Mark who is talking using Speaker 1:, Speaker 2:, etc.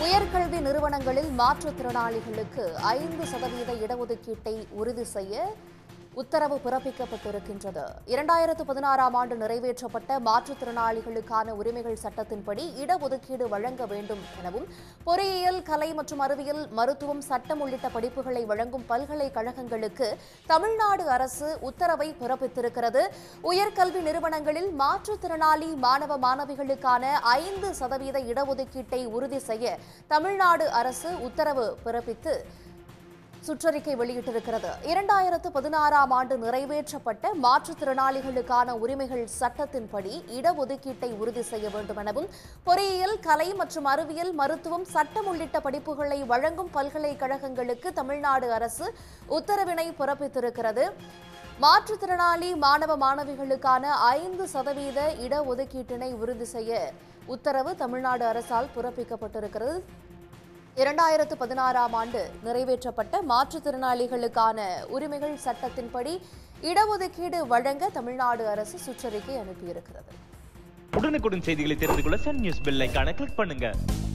Speaker 1: உயர்கல்வி நிறுவனங்களில் மாற்றுத்திறனாளிகளுக்கு ஐந்து சதவீத இடஒதுக்கீட்டை உறுதி செய்ய உத்தரவு பிறப்பிக்கப்பட்டிருக்கின்றது இரண்டாயிரத்து பதினாறாம் ஆண்டு நிறைவேற்றப்பட்ட மாற்றுத்திறனாளிகளுக்கான உரிமைகள் சட்டத்தின்படி இடஒதுக்கீடு வழங்க வேண்டும் எனவும் பொறியியல் கலை மற்றும் அறிவியல் மருத்துவம் சட்டம் உள்ளிட்ட படிப்புகளை வழங்கும் பல்கலைக்கழகங்களுக்கு தமிழ்நாடு அரசு உத்தரவை பிறப்பித்திருக்கிறது உயர்கல்வி நிறுவனங்களில் மாற்றுத்திறனாளி மாணவ மாணவிகளுக்கான ஐந்து சதவீத இடஒதுக்கீட்டை உறுதி செய்ய தமிழ்நாடு அரசு உத்தரவு பிறப்பித்து சுற்றறிக்கை வெளியிட்டிருக்கிறது இரண்டாயிரத்து பதினாறாம் ஆண்டு நிறைவேற்றப்பட்ட மாற்றுத்திறனாளிகளுக்கான உரிமைகள் சட்டத்தின்படி இடஒதுக்கீட்டை உறுதி செய்ய வேண்டும் எனவும் பொறியியல் கலை மற்றும் அறிவியல் மருத்துவம் சட்டம் உள்ளிட்ட படிப்புகளை வழங்கும் பல்கலைக்கழகங்களுக்கு தமிழ்நாடு அரசு உத்தரவினை பிறப்பித்திருக்கிறது மாற்றுத்திறனாளி மாணவ மாணவிகளுக்கான ஐந்து சதவீத இடஒதுக்கீட்டினை உறுதி செய்ய உத்தரவு தமிழ்நாடு அரசால் பிறப்பிக்கப்பட்டிருக்கிறது இரண்டாயிரத்து பதினாறாம் ஆண்டு நிறைவேற்றப்பட்ட மாற்றுத்திறனாளிகளுக்கான உரிமைகள் சட்டத்தின்படி இடஒதுக்கீடு வழங்க தமிழ்நாடு அரசு சுற்றறிக்கை அனுப்பியிருக்கிறது
Speaker 2: உடனுக்குடன் செய்திகளை தெரிந்து கொள்ள சன் நியூஸ் பெல் ஐகானை கிளிக் பண்ணுங்க